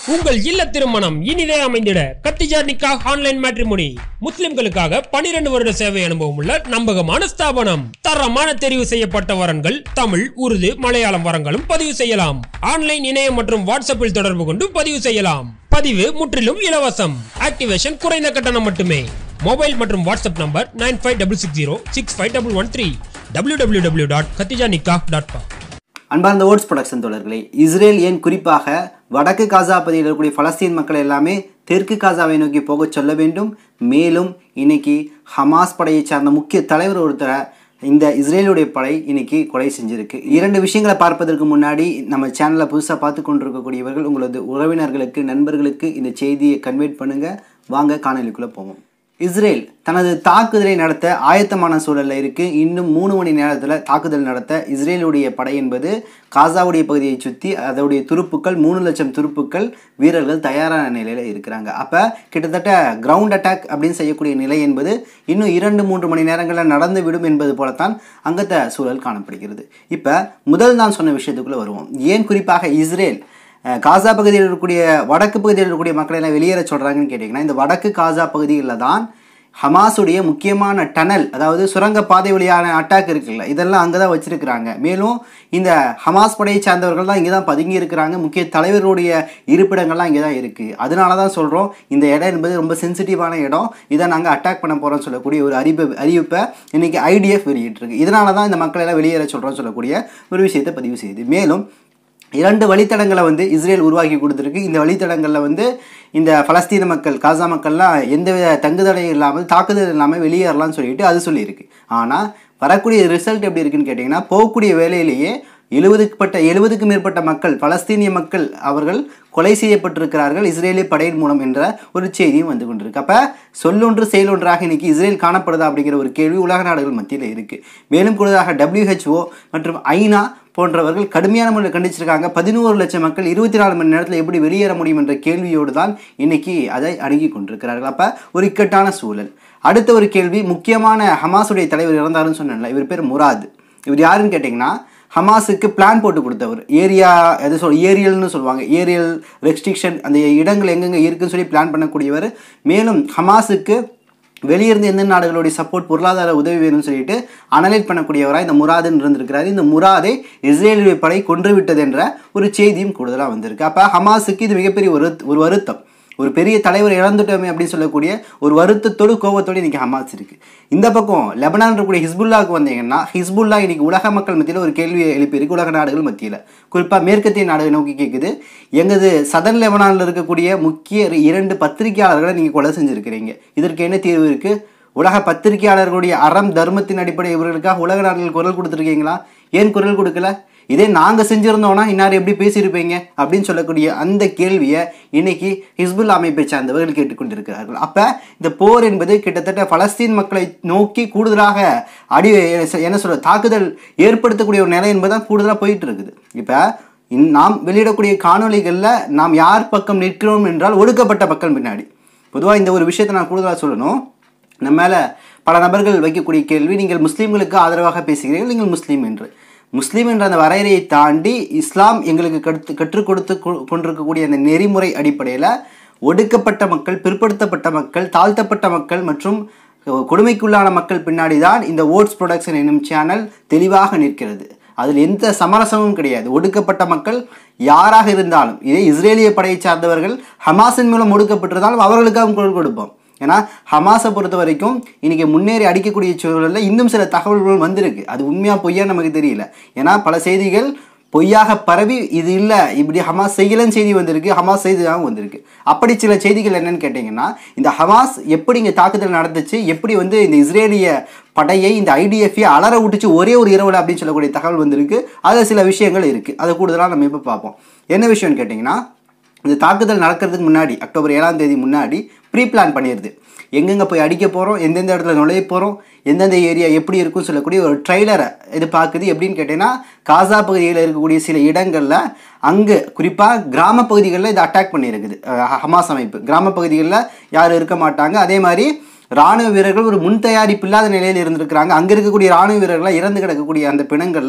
உங்கள் இல்ல திருமணம் இனிதே அமைந்திட கத்திஜா நிக்கா ஆன்லைன் மேட்ரிமோனி முஸ்லிம்களுக்காக 12 வருட சேவை அனுபவம் உள்ள நம்பகமான ஸ்தாபனம் தரமான தெரிவு செய்யப்பட்ட வரன்கள் தமிழ் உருது மலையாளம் வரங்களும் பதிவு செய்யலாம் ஆன்லைன் இணையம் மற்றும் வாட்ஸ்அப்பில் தொடர்பு கொண்டு பதிவு செய்யலாம் பதிவு முற்றிலும் இலவசம் ஆக்டிவேஷன் குறைந்த கட்டணம் மட்டுமே மொபைல் மற்றும் WhatsApp number nine five double six zero six five double one three W W W dot Kathija Nikka dot com அன்பார்ந்த ஓட்ஸ் ப்ரொடக்ஷன் தோழர்களே இஸ்ரேல் ஏன் குறிப்பாக வடக்கு காசா பகுதியில் இருக்கக்கூடிய பலஸ்தீன் மக்கள் எல்லாமே தெற்கு காசாவை நோக்கி போகச் சொல்ல வேண்டும் மேலும் இன்னைக்கு ஹமாஸ் படையை சார்ந்த முக்கிய தலைவர் ஒருத்தரை இந்த இஸ்ரேலுடைய படை இன்னைக்கு கொலை செஞ்சிருக்கு இரண்டு விஷயங்களை பார்ப்பதற்கு முன்னாடி நம்ம சேனலை புதுசாக பார்த்து கொண்டிருக்கக்கூடியவர்கள் உங்களது உறவினர்களுக்கு நண்பர்களுக்கு இந்த செய்தியை கன்வெர்ட் பண்ணுங்க வாங்க காணொலிக்குள்ளே போவோம் இஸ்ரேல் தனது தாக்குதலை நடத்த ஆயத்தமான சூழலில் இருக்கு இன்னும் மூணு மணி நேரத்தில் தாக்குதல் நடத்த இஸ்ரேலுடைய படை என்பது காசாவுடைய பகுதியை சுற்றி அதோடைய துருப்புக்கள் மூணு லட்சம் துருப்புக்கள் வீரர்கள் தயாரான நிலையில் இருக்கிறாங்க அப்போ கிட்டத்தட்ட கிரவுண்ட் அட்டாக் அப்படின்னு செய்யக்கூடிய நிலை என்பது இன்னும் இரண்டு மூன்று மணி நேரங்களில் நடந்து விடும் என்பது போலத்தான் அங்கத்த சூழல் காணப்படுகிறது இப்போ முதல் நான் சொன்ன விஷயத்துக்குள்ளே வருவோம் ஏன் குறிப்பாக இஸ்ரேல் அஹ் காசா பகுதியில் இருக்கக்கூடிய வடக்கு பகுதியில் இருக்கக்கூடிய மக்களை எல்லாம் வெளியேற சொல்கிறாங்கன்னு கேட்டிங்கன்னா இந்த வடக்கு காசா பகுதிகளில் தான் ஹமாஸுடைய முக்கியமான டனல் அதாவது சுரங்க பாதை வழியான அட்டாக் இருக்குல்ல இதெல்லாம் அங்கே தான் வச்சிருக்கிறாங்க மேலும் இந்த ஹமாஸ் படையை சார்ந்தவர்கள் தான் இங்கே தான் பதுங்கி இருக்கிறாங்க முக்கிய தலைவருடைய இருப்பிடங்கள்லாம் இங்கே தான் இருக்குது அதனால தான் சொல்கிறோம் இந்த இடம் என்பது ரொம்ப சென்சிட்டிவான இடம் இதை நாங்கள் அட்டாக் பண்ண போகிறோம்னு சொல்லக்கூடிய ஒரு அறிவு அறிவிப்பை இன்னைக்கு ஐடிஎஃப் வெளியிட்டிருக்கு இதனால தான் இந்த மக்களை எல்லாம் வெளியேற சொல்கிறோம்னு சொல்லக்கூடிய ஒரு விஷயத்தை பதிவு செய்யுது மேலும் இரண்டு வழித்தடங்களை வந்து இஸ்ரேல் உருவாக்கி கொடுத்துருக்கு இந்த வழித்தடங்களில் வந்து இந்த பலஸ்தீன மக்கள் காசா மக்கள்லாம் எந்தவித தங்குதடையும் இல்லாமல் தாக்குதல் இல்லாமல் வெளியேறலாம்னு சொல்லிட்டு அது சொல்லியிருக்கு ஆனால் வரக்கூடிய ரிசல்ட் எப்படி இருக்குன்னு கேட்டிங்கன்னா போகக்கூடிய வேலையிலேயே எழுபதுக்குப்பட்ட எழுபதுக்கும் மேற்பட்ட மக்கள் பலஸ்தீனிய மக்கள் அவர்கள் கொலை செய்யப்பட்டிருக்கிறார்கள் இஸ்ரேலிய படையின் மூலம் என்ற ஒரு செய்தியும் வந்து கொண்டிருக்கு அப்போ சொல்லொன்று செயலொன்றாக இன்னைக்கு இஸ்ரேல் காணப்படுதா அப்படிங்கிற ஒரு கேள்வி உலக நாடுகள் மத்தியில் இருக்குது மேலும் கூடுதலாக டபிள்யூஹெச்ஓ மற்றும் ஐநா போன்றவர்கள் கடுமையான முறையில் கண்டிச்சிருக்காங்க பதினோரு லட்சம் மக்கள் இருபத்தி நாலு மணி நேரத்தில் எப்படி வெளியேற முடியும் என்ற கேள்வியோடு தான் இன்னைக்கு அதை அணுகி கொண்டிருக்கிறார்கள் அப்போ ஒரு இக்கட்டான சூழல் அடுத்த ஒரு கேள்வி முக்கியமான ஹமாஸுடைய தலைவர் இறந்தாருன்னு சொன்னேன்ல இவர் பேர் முராத் இவர் யாருன்னு கேட்டிங்கன்னா ஹமாஸுக்கு பிளான் போட்டு கொடுத்தவர் ஏரியா எது சொல் ஏரியல்னு சொல்லுவாங்க ஏரியல் ரெஸ்ட்ரிக்ஷன் அந்த இடங்கள் எங்கெங்கே இருக்குன்னு சொல்லி பிளான் பண்ணக்கூடியவர் மேலும் ஹமாஸுக்கு வெளியிருந்து எந்த நாடுகளுடைய சப்போர்ட் பொருளாதார உதவி வேணும்னு சொல்லிட்டு அனலைட் பண்ணக்கூடியவராக இந்த முராதுன்னு இருந்திருக்கிறாரு இந்த முராதை இஸ்ரேலுடைய படை கொன்று விட்டது என்ற ஒரு செய்தியும் கூடுதலாக வந்திருக்கு அப்போ ஹமாஸுக்கு இது மிகப்பெரிய ஒரு ஒரு வருத்தம் ஒரு பெரிய தலைவர் இழந்துட்டோமே அப்படின்னு சொல்லக்கூடிய ஒரு வருத்தத்தோடு கோபத்தோடு இன்னைக்கு ஹமாஸ் இருக்கு இந்த பக்கம் லெபனான் இருக்கக்கூடிய ஹிஸ்புல்லாவுக்கு வந்தீங்கன்னா ஹிஸ்புல்லா இன்னைக்கு உலக மக்கள் மத்தியில் ஒரு கேள்வியை எழுப்பியிருக்கு உலக நாடுகள் மத்தியில் குறிப்பாக மேற்கத்திய நாடுகள் நோக்கி கேட்குது எங்கது சதன் லெபனானில் இருக்கக்கூடிய முக்கிய இரண்டு பத்திரிகையாளர்களை நீங்கள் கொலை செஞ்சுருக்கிறீங்க இதற்கு என்ன தீர்வு இருக்குது உலக பத்திரிகையாளர்களுடைய அறம் தர்மத்தின் அடிப்படை இவர்களுக்காக உலக நாடுகள் குரல் கொடுத்துருக்கீங்களா ஏன் குரல் கொடுக்கல இதே நாங்கள் செஞ்சுருந்தோம்னா இன்னார் எப்படி பேசியிருப்பீங்க அப்படின்னு சொல்லக்கூடிய அந்த கேள்வியை இன்னைக்கு ஹிஸ்புல் அமைப்பை சார்ந்தவர்கள் கேட்டுக்கொண்டிருக்கிறார்கள் அப்போ இந்த போர் என்பது கிட்டத்தட்ட பலஸ்தீன் மக்களை நோக்கி கூடுதலாக அடி என்ன சொல்ற தாக்குதல் ஏற்படுத்தக்கூடிய ஒரு நிலை என்பது தான் கூடுதலாக போயிட்டு இருக்குது இப்போ நாம் வெளியிடக்கூடிய காணொளிகளில் நாம் யார் பக்கம் நிற்கிறோம் என்றால் ஒடுக்கப்பட்ட பக்கம் பின்னாடி பொதுவாக இந்த ஒரு விஷயத்தை நான் கூடுதலாக சொல்லணும் நம்ம மேலே பல நபர்கள் வைக்கக்கூடிய கேள்வி நீங்கள் முஸ்லீம்களுக்கு ஆதரவாக பேசுகிறீர்கள் நீங்கள் முஸ்லீம் என்று முஸ்லீம் என்ற அந்த வரையறையை தாண்டி இஸ்லாம் எங்களுக்கு கற்று கற்றுக் கொடுத்து கொண்டிருக்கக்கூடிய அந்த நெறிமுறை அடிப்படையில் ஒடுக்கப்பட்ட மக்கள் பிற்படுத்தப்பட்ட மக்கள் தாழ்த்தப்பட்ட மக்கள் மற்றும் கொடுமைக்குள்ளான மக்கள் பின்னாடி தான் இந்த ஓட்ஸ் ப்ரொடக்ஷன் என்னும் சேனல் தெளிவாக நிற்கிறது அதில் எந்த சமரசமும் கிடையாது ஒடுக்கப்பட்ட மக்கள் யாராக இருந்தாலும் இதே இஸ்ரேலிய படையை சார்ந்தவர்கள் ஹமாஸின் மூலம் ஒடுக்கப்பட்டிருந்தாலும் அவர்களுக்காகவும் குரல் கொடுப்போம் ஏன்னா ஹமாஸை பொறுத்த வரைக்கும் இன்னைக்கு முன்னேறி அடிக்கக்கூடிய சூழலில் இன்னும் சில தகவல்கள் வந்திருக்கு அது உண்மையாக பொய்யா நமக்கு தெரியல ஏன்னா பல செய்திகள் பொய்யாக பரவி இது இல்லை இப்படி ஹமாஸ் செய்யலன்னு செய்தி வந்திருக்கு ஹமாஸ் செய்தியாகவும் வந்திருக்கு அப்படி சில செய்திகள் என்னன்னு கேட்டிங்கன்னா இந்த ஹமாஸ் எப்படி இங்கே தாக்குதல் நடந்துச்சு எப்படி வந்து இந்த இஸ்ரேலிய படையை இந்த ஐடிஎஃப்ஐ அலற விட்டுச்சு ஒரே ஒரு இரவில் அப்படின்னு சொல்லக்கூடிய தகவல் வந்திருக்கு அதில் சில விஷயங்கள் இருக்குது அதை கூடுதலாக நம்ம இப்போ பார்ப்போம் என்ன விஷயம்னு கேட்டிங்கன்னா இந்த தாக்குதல் நடக்கிறதுக்கு முன்னாடி அக்டோபர் ஏழாம் தேதி முன்னாடி ப்ரீ பிளான் பண்ணிடுது எங்கெங்கே போய் அடிக்க போகிறோம் எந்தெந்த இடத்துல நுழைய போகிறோம் எந்தெந்த ஏரியா எப்படி இருக்கும்னு சொல்லக்கூடிய ஒரு ட்ரைலரை இது பார்க்குது எப்படின்னு கேட்டிங்கன்னா காசா பகுதியில் இருக்கக்கூடிய சில இடங்களில் அங்கே குறிப்பாக கிராம பகுதிகளில் இதை அட்டாக் பண்ணியிருக்குது ஹமாஸ் அமைப்பு கிராம பகுதிகளில் யாரும் இருக்க மாட்டாங்க அதே மாதிரி ராணுவ வீரர்கள் ஒரு முன் தயாரிப்பு இல்லாத நிலையில் இருந்திருக்கிறாங்க அங்கே இருக்கக்கூடிய ராணுவ வீரர்களாக இறந்து கிடக்கக்கூடிய அந்த பிணங்களில்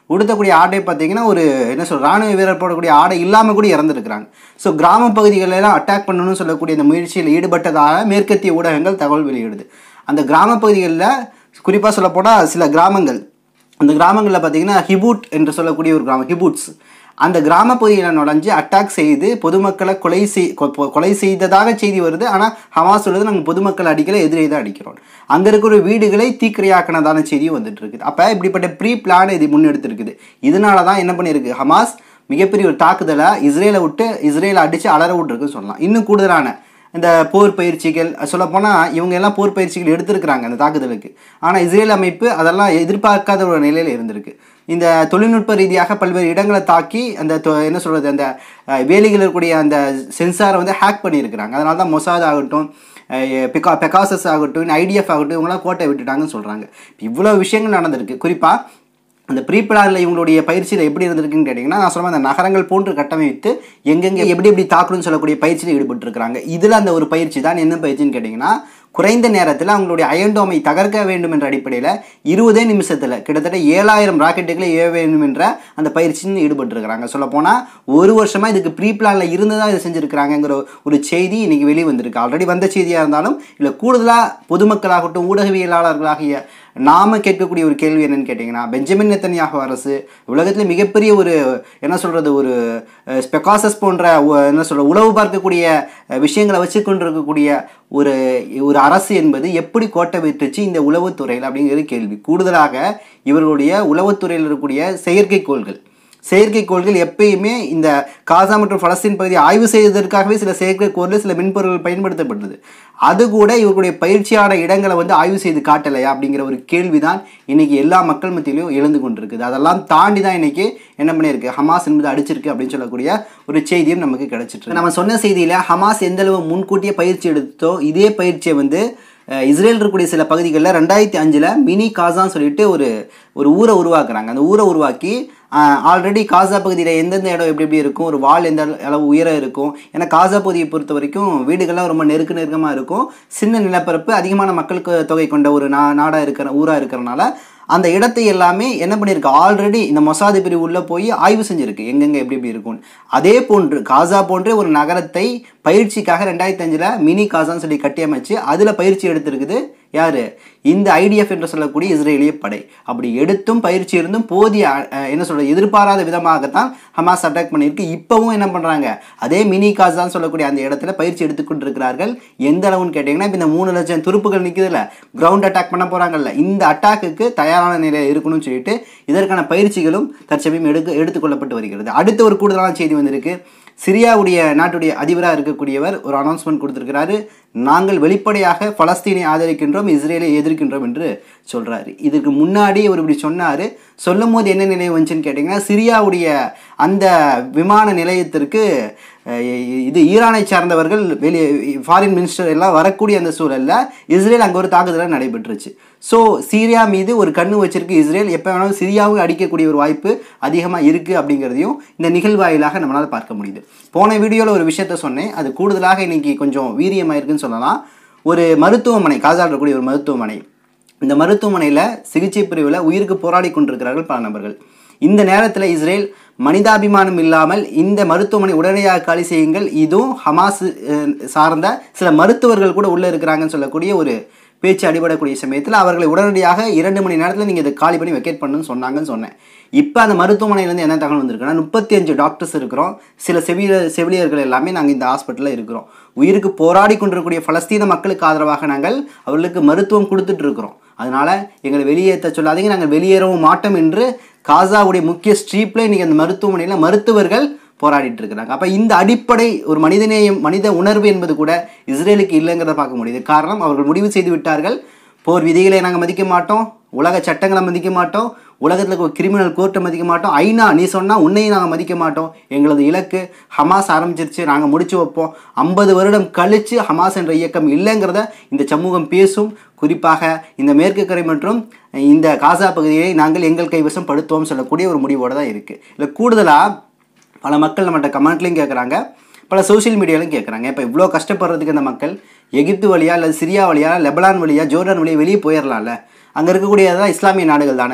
உடுத்தக்கூடிய ஆடை பார்த்தீங்கன்னா ஒரு என்ன சொல் ராணுவ வீரர் போடக்கூடிய ஆடை இல்லாமல் கூட இறந்துருக்கிறாங்க ஸோ கிராம பகுதிகளெல்லாம் அட்டாக் பண்ணணும்னு சொல்லக்கூடிய இந்த முயற்சியில் ஈடுபட்டதாக மேற்கத்திய ஊடகங்கள் தகவல் வெளியிடுது அந்த கிராம பகுதிகளில் குறிப்பாக சொல்லப்போனால் சில கிராமங்கள் அந்த கிராமங்களில் பார்த்தீங்கன்னா ஹிபூட் என்று சொல்லக்கூடிய ஒரு கிராமம் ஹிபூட்ஸ் அந்த கிராம பகுதியில் நுழைஞ்சு அட்டாக் செய்து பொதுமக்களை கொலை செய் கொ- கொ- கொலை செய்ததாக செய்தி வருது ஆனால் ஹமாஸ் சொல்லுது நாங்கள் பொதுமக்கள் அடிக்கல எதிரே தான் அடிக்கிறோம் அங்கே இருக்கிற வீடுகளை தீக்கிரையாக்கினதான செய்தியும் வந்துட்டு இருக்குது அப்போ இப்படிப்பட்ட ப்ரீ பிளான் இது முன்னெடுத்திருக்குது இதனால தான் என்ன பண்ணியிருக்கு ஹமாஸ் மிகப்பெரிய ஒரு தாக்குதலை இஸ்ரேலை விட்டு இஸ்ரேலை அடித்து அலற விட்டுருக்குன்னு சொல்லலாம் இன்னும் கூடுதலான இந்த போர் பயிற்சிகள் சொல்லப்போனால் இவங்க எல்லாம் போர் பயிற்சிகள் எடுத்திருக்கிறாங்க அந்த தாக்குதலுக்கு ஆனால் இஸ்ரேல் அமைப்பு அதெல்லாம் எதிர்பார்க்காத ஒரு நிலையில் இருந்திருக்கு இந்த தொழில்நுட்ப ரீதியாக பல்வேறு இடங்களை தாக்கி அந்த தொ- என்ன சொல்கிறது அந்த அஹ், வேலிகள் இருக்கக்கூடிய அந்த சென்சாரை வந்து ஹேக் பண்ணியிருக்கிறாங்க அதனால தான் மொசாத் ஆகட்டும் அஹ், பெகா பெகாசஸ் ஆகட்டும் ஐடிஎஃப் ஆகட்டும் இவங்களாம் கோட்டை விட்டுட்டாங்கன்னு சொல்கிறாங்க இவ்வளோ விஷயங்கள் நடந்திருக்கு குறிப்பாக அந்த ப்ரீ பிளானில் இவங்களுடைய பயிற்சியில் எப்படி இருந்திருக்குன்னு கேட்டிங்கன்னா நான் சொல்லுவேன் அந்த நகரங்கள் போன்று கட்டமைத்து எங்கெங்கே எப்படி எப்படி தாக்கணும்னு சொல்லக்கூடிய பயிற்சியில் ஈடுபட்டிருக்கிறாங்க இதில் அந்த ஒரு பயிற்சி தான் என்ன பயிற்சின்னு கேட்டிங்கன்னா குறைந்த நேரத்தில் அவங்களுடைய அயன்டோமை தகர்க்க வேண்டும் என்ற அடிப்படையில் இருபதே நிமிஷத்தில் கிட்டத்தட்ட ஏழாயிரம் ராக்கெட்டுகளை ஏவ வேண்டும் என்ற அந்த பயிற்சியில் ஈடுபட்டிருக்கிறாங்க சொல்லப்போனால் ஒரு வருஷமாக இதுக்கு ப்ரீ பிளானில் இருந்து தான் இதை செஞ்சுருக்கிறாங்கங்கிற ஒரு செய்தி இன்னைக்கு வெளியே வந்திருக்கு ஆல்ரெடி வந்த செய்தியாக இருந்தாலும் இல்லை கூடுதலாக பொதுமக்களாகட்டும் ஊடகவியலாளர்களாகிய நாம கேட்கக்கூடிய ஒரு கேள்வி என்னன்னு கேட்டிங்கன்னா பெஞ்சமின் நெத்தனியாக அரசு உலகத்தில் மிகப்பெரிய ஒரு என்ன சொல்கிறது ஒரு ஸ்பெகாசஸ் போன்ற ஒ- என்ன சொல்ற உளவு பார்க்கக்கூடிய அஹ், விஷயங்களை வச்சு கொண்டிருக்கக்கூடிய ஒரு ஒரு அரசு என்பது எப்படி கோட்டை விட்டுச்சு இந்த உளவுத்துறையில் அப்படிங்கிற கேள்வி கூடுதலாக இவர்களுடைய உளவுத்துறையில் இருக்கக்கூடிய செயற்கைக்கோள்கள் செயற்கைக்கோள்கள் எப்பயுமே இந்த காசா மற்றும் பலஸ்தீன் பகுதியை ஆய்வு செய்வதற்காகவே சில செயற்கைக்கோள்கள் சில மென்பொருள்கள் பயன்படுத்தப்பட்டது அது கூட இவர்களுடைய பயிற்சியான இடங்களை வந்து ஆய்வு செய்து காட்டலையா அப்படிங்கிற ஒரு கேள்வி தான் இன்னைக்கு எல்லா மக்கள் மத்தியிலையும் எழுந்து கொண்டிருக்குது அதெல்லாம் தாண்டி தான் இன்னைக்கு என்ன பண்ணியிருக்கு ஹமாஸ் என்பது அடிச்சிருக்கு அப்படின்னு சொல்லக்கூடிய ஒரு செய்தியும் நமக்கு கிடைச்சிட்டு நம்ம சொன்ன செய்தியில் ஹமாஸ் எந்த அளவு முன்கூட்டியே பயிற்சி எடுத்தோ இதே பயிற்சியை வந்து அஹ், இஸ்ரேல் இருக்கக்கூடிய சில பகுதிகளில் ரெண்டாயிரத்தி அஞ்சில் மினி காசான்னு சொல்லிட்டு ஒரு ஒரு ஊரை உருவாக்குறாங்க அந்த ஊரை உருவாக்கி ஆல்ரெடி காசா பகுதியில் எந்தெந்த இடம் எப்படி எப்படி இருக்கும் ஒரு வால் எந்த அளவு- அளவு உயரம் இருக்கும் ஏன்னா காசா பகுதியை பொறுத்த வரைக்கும் வீடுகள்லாம் ரொம்ப நெருக்க நெருக்கமாக இருக்கும் சின்ன நிலப்பரப்பு அதிகமான மக்களுக்கு தொகை கொண்ட ஒரு நா நாடாக இருக்கிற ஊராக இருக்கிறனால அந்த இடத்தை எல்லாமே என்ன பண்ணியிருக்கு ஆல்ரெடி இந்த மொசாது பிரிவு உள்ளே போய் ஆய்வு செஞ்சிருக்கு எங்கெங்கே எப்படி எப்படி இருக்கும்னு அதே போன்று காசா போன்ற ஒரு நகரத்தை பயிற்சிக்காக ரெண்டாயிரத்தி அஞ்சில் மினி காசான்னு சொல்லி கட்டியமைச்சு அதில் பயிற்சி எடுத்திருக்குது யார் இந்த ஐடிஎஃப் என்று சொல்லக்கூடிய இஸ்ரேலிய படை அப்படி எடுத்தும் பயிற்சி இருந்தும் போதிய அஹ், என்ன சொல்றது எதிர்பாராத விதமாகத்தான் ஹமாஸ் அட்டாக் பண்ணியிருக்கு இப்போவும் என்ன பண்ணுறாங்க அதே மினி காசான்னு சொல்லக்கூடிய அந்த இடத்துல பயிற்சி எடுத்துக்கொண்டிருக்கிறார்கள் எந்த அளவுன்னு கேட்டிங்கன்னா இப்போ இந்த மூணு லட்சம் துருப்புகள் நிற்குதுல்ல கிரவுண்ட் அட்டாக் பண்ண போகிறாங்கல்ல இந்த அட்டாக்குக்கு தயாரான நிலையில் இருக்கணும்னு சொல்லிட்டு இதற்கான பயிற்சிகளும் தற்சமயம் எடுக்க எடுத்துக்கொள்ளப்பட்டு வருகிறது அடுத்த ஒரு கூடுதலான செய்தி வந்திருக்கு சிரியாவுடைய நாட்டுடைய அதிபராக இருக்கக்கூடியவர் ஒரு அனௌன்ஸ்மெண்ட் கொடுத்திருக்கிறாரு நாங்கள் வெளிப்படையாக பலஸ்தீனை ஆதரிக்கின்றோம் இஸ்ரேலை எதிர்க்கின்றோம் என்று சொல்றாரு இதுக்கு முன்னாடி அவர் இப்படி சொன்னார் சொல்லும் போது என்ன நிலையம் வந்துச்சுன்னு கேட்டிங்கன்னா சிரியாவுடைய அந்த விமான நிலையத்திற்கு அஹ், இது ஈரானை சார்ந்தவர்கள் வெளியே ஃபாரின் மினிஸ்டர் எல்லாம் வரக்கூடிய அந்த சூழல்ல இஸ்ரேல் அங்கே ஒரு தாக்குதலாக நடைபெற்றுச்சு ஸோ சீரியா மீது ஒரு கண்ணு வச்சிருக்கு இஸ்ரேல் எப்போ வேணாலும் சிரியாவும் அடிக்கக்கூடிய ஒரு வாய்ப்பு அதிகமாக இருக்குது அப்படிங்கிறதையும் இந்த நிகழ்வாயிலாக நம்மளால் பார்க்க முடியுது போன வீடியோவில் ஒரு விஷயத்த சொன்னேன் அது கூடுதலாக இன்னைக்கு கொஞ்சம் வீரியமாயிருக்குன்னு சொல்லலாம் ஒரு மருத்துவமனை காசால் இருக்கக்கூடிய ஒரு மருத்துவமனை இந்த மருத்துவமனையில் சிகிச்சை பிரிவில் உயிருக்கு போராடி கொண்டிருக்கிறார்கள் பல நபர்கள் இந்த நேரத்தில் இஸ்ரேல் மனிதாபிமானம் இல்லாமல் இந்த மருத்துவமனை உடனடியாக காலி செய்யுங்கள் இதுவும் ஹமாஸ் அஹ், சார்ந்த சில மருத்துவர்கள் கூட உள்ளே இருக்கிறாங்கன்னு சொல்லக்கூடிய ஒரு பேச்சு அடிபடக்கூடிய சமயத்தில் அவர்களை உடனடியாக இரண்டு மணி நேரத்தில் நீங்கள் இதை காலி பண்ணி வெக்கேட் பண்ணுன்னு சொன்னாங்கன்னு சொன்னேன் இப்போ அந்த மருத்துவமனையிலேருந்து என்ன தகவல் வந்திருக்குன்னா முப்பத்தி அஞ்சு டாக்டர்ஸ் இருக்கிறோம் சில செவிலியர் செவிலியர்கள் எல்லாமே நாங்கள் இந்த ஹாஸ்பிட்டலில் இருக்கிறோம் உயிருக்கு போராடி கொண்டிருக்கக்கூடிய பலஸ்தீன மக்களுக்கு ஆதரவாக நாங்கள் அவர்களுக்கு மருத்துவம் கொடுத்துட்டு இருக்கிறோம் அதனால எங்களை வெளியேற்ற சொல்லாதீங்க நாங்கள் வெளியேறவும் மாட்டோம் என்று காசாவுடைய முக்கிய ஸ்ட்ரீப்ல இன்னைக்கு அந்த மருத்துவமனையில் மருத்துவர்கள் போராடிட்டு இருக்கிறாங்க அப்போ இந்த அடிப்படை ஒரு மனிதநேயம் மனித உணர்வு என்பது கூட இஸ்ரேலுக்கு இல்லைங்கிறத பார்க்க முடியுது காரணம் அவர்கள் முடிவு செய்து விட்டார்கள் போர் விதிகளை நாங்கள் மதிக்க மாட்டோம் உலக சட்டங்களை மதிக்க மாட்டோம் உலகத்தில் இருக்க கிரிமினல் கோர்ட்டை மதிக்க மாட்டோம் ஐநா நீ சொன்னால் உன்னையும் நாங்கள் மதிக்க மாட்டோம் எங்களது இலக்கு ஹமாஸ் ஆரம்பிச்சிருச்சு நாங்கள் முடிச்சு வைப்போம் ஐம்பது வருடம் கழித்து ஹமாஸ் என்ற இயக்கம் இல்லைங்கிறத இந்த சமூகம் பேசும் குறிப்பாக இந்த மேற்கு கரை மற்றும் இந்த காசா பகுதியை நாங்கள் எங்கள் கைவசம் படுத்துவோம் சொல்லக்கூடிய ஒரு முடிவோடு தான் இருக்குது இல்லை கூடுதலாக பல மக்கள் நம்மகிட்ட கமெண்ட்லையும் கேட்குறாங்க பல சோஷியல் மீடியாலையும் கேட்குறாங்க இப்போ இவ்வளோ கஷ்டப்படுறதுக்கு அந்த மக்கள் எகிப்து வழியா இல்லை சிரியா வழியா லெபனான் வழியா ஜோர்டான் வழியா வெளியே போயிடலாம்ல அங்கே இருக்கக்கூடியதான் இஸ்லாமிய நாடுகள் தானே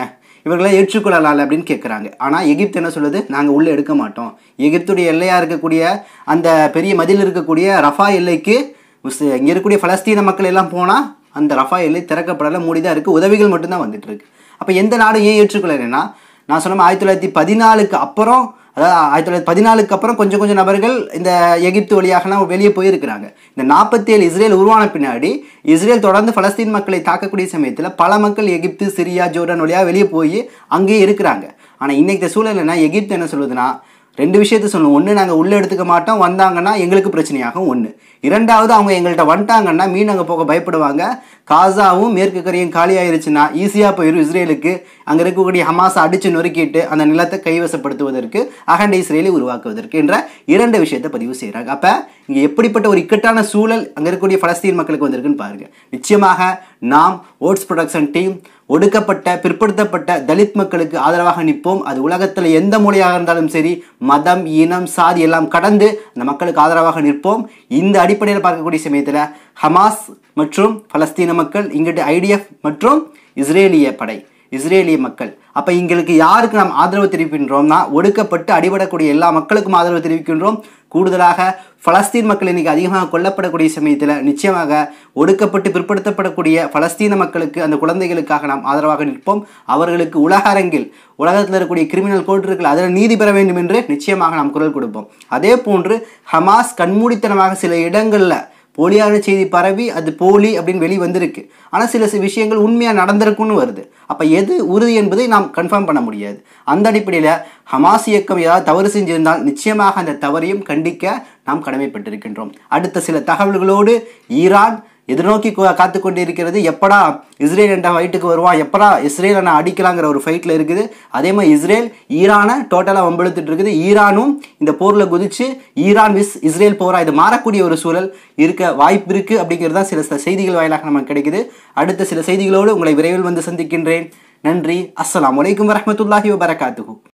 இவர்களை ஏற்றுக்கொள்ளலாம் அப்படின்னு கேட்குறாங்க ஆனால் எகிப்து என்ன சொல்லுது நாங்கள் உள்ளே எடுக்க மாட்டோம் எகிப்துடைய எல்லையாக இருக்கக்கூடிய அந்த பெரிய மதில் இருக்கக்கூடிய ரஃபா எல்லைக்கு இங்கே இருக்கக்கூடிய பலஸ்தீன மக்கள் எல்லாம் போனால் அந்த ரஃபா எல்லை திறக்கப்படலை மூடி தான் இருக்குது உதவிகள் மட்டும்தான் வந்துட்டு இருக்கு அப்போ எந்த நாடும் ஏன் ஏற்றுக்கொள்ளலைன்னா நான் சொன்ன ஆயிரத்தி தொள்ளாயிரத்தி பதினாலுக்கு அப்புறம் அதாவது ஆயிரத்தி தொள்ளாயிரத்தி பதினாலுக்கு அப்புறம் கொஞ்சம் கொஞ்சம் நபர்கள் இந்த எகிப்து வழியாகலாம் வெளியே போயிருக்கிறாங்க இந்த நாற்பத்தி ஏழு இஸ்ரேல் உருவான பின்னாடி இஸ்ரேல் தொடர்ந்து பலஸ்தீன் மக்களை தாக்கக்கூடிய சமயத்தில் பல மக்கள் எகிப்து சிரியா ஜோர்டன் வழியாக வெளியே போய் அங்கேயே இருக்கிறாங்க ஆனால் இன்னைக்கு சூழல் என்ன எகிப்து என்ன சொல்லுதுன்னா ரெண்டு விஷயத்த சொல்லணும் ஒன்று நாங்கள் உள்ளே எடுத்துக்க மாட்டோம் வந்தாங்கன்னா எங்களுக்கு பிரச்சனையாகும் ஒன்று இரண்டாவது அவங்க எங்கள்கிட்ட வந்துட்டாங்கன்னா மீன் அங்கே போக பயப்படுவாங்க காசாவும் மேற்கு கரையும் காலி ஆயிருச்சுன்னா ஈஸியாக போயிடும் இஸ்ரேலுக்கு அங்கே இருக்கக்கூடிய ஹமாஸை அடித்து நொறுக்கிட்டு அந்த நிலத்தை கைவசப்படுத்துவதற்கு அகண்ட இஸ்ரேலை உருவாக்குவதற்கு என்ற இரண்டு விஷயத்தை பதிவு செய்கிறாங்க அப்போ இங்கே எப்படிப்பட்ட ஒரு இக்கட்டான சூழல் அங்கே இருக்கக்கூடிய பலஸ்தீன் மக்களுக்கு வந்திருக்குன்னு பாருங்க நிச்சயமாக நாம் ஓட்ஸ் ப்ரொடக்ஷன் டீம் ஒடுக்கப்பட்ட பிற்படுத்தப்பட்ட தலித் மக்களுக்கு ஆதரவாக நிற்போம் அது உலகத்தில் எந்த மொழியாக இருந்தாலும் சரி மதம் இனம் சாதி எல்லாம் கடந்து அந்த மக்களுக்கு ஆதரவாக நிற்போம் இந்த அடிப்படையில் பார்க்கக்கூடிய சமயத்தில் ஹமாஸ் மற்றும் பலஸ்தீன மக்கள் இங்கிட்டு ஐடிஎஃப் மற்றும் இஸ்ரேலிய படை இஸ்ரேலிய மக்கள் அப்போ எங்களுக்கு யாருக்கு நாம் ஆதரவு தெரிவிக்கின்றோம்னா ஒடுக்கப்பட்டு அடிபடக்கூடிய எல்லா மக்களுக்கும் ஆதரவு தெரிவிக்கின்றோம் கூடுதலாக பலஸ்தீன் மக்கள் இன்னைக்கு அதிகமாக கொல்லப்படக்கூடிய சமயத்தில் நிச்சயமாக ஒடுக்கப்பட்டு பிற்படுத்தப்படக்கூடிய பலஸ்தீன மக்களுக்கு அந்த குழந்தைகளுக்காக நாம் ஆதரவாக நிற்போம் அவர்களுக்கு உலக அரங்கில் உலகத்தில் இருக்கக்கூடிய கிரிமினல் கோர்ட் இருக்குல்ல அதில் நீதி பெற வேண்டும் என்று நிச்சயமாக நாம் குரல் கொடுப்போம் அதே போன்று ஹமாஸ் கண்மூடித்தனமாக சில இடங்களில் போலியான செய்தி பரவி அது போலி அப்படின்னு வெளி வந்திருக்கு ஆனால் சில சில விஷயங்கள் உண்மையாக நடந்திருக்குன்னு வருது அப்போ எது உறுதி என்பதை நாம் கன்ஃபார்ம் பண்ண முடியாது அந்த அடிப்படையில் ஹமாஸ் இயக்கம் ஏதாவது தவறு செஞ்சிருந்தால் நிச்சயமாக அந்த தவறையும் கண்டிக்க நாம் கடமைப்பட்டிருக்கின்றோம் அடுத்த சில தகவல்களோடு ஈரான் எதிர்நோக்கி காத்து கொண்டு இருக்கிறது எப்படா இஸ்ரேல் என்ற ஃபைட்டுக்கு வருவான் எப்படா இஸ்ரேலை நான் அடிக்கலாங்கிற ஒரு ஃபைட்டில் இருக்குது அதே மாதிரி இஸ்ரேல் ஈரானை டோட்டலாக வம்பெழுத்துட்டு இருக்குது ஈரானும் இந்த போரில் குதிச்சு ஈரான் விஸ் இஸ்ரேல் போரா இது மாறக்கூடிய ஒரு சூழல் இருக்க வாய்ப்பு இருக்குது அப்படிங்கிறது தான் சில செய்திகள் வாயிலாக நமக்கு கிடைக்குது அடுத்த சில செய்திகளோடு உங்களை விரைவில் வந்து சந்திக்கின்றேன் நன்றி அஸ்லாம் வலைக்கம் வரமத்துல்லாஹி வபரகாத்துஹூ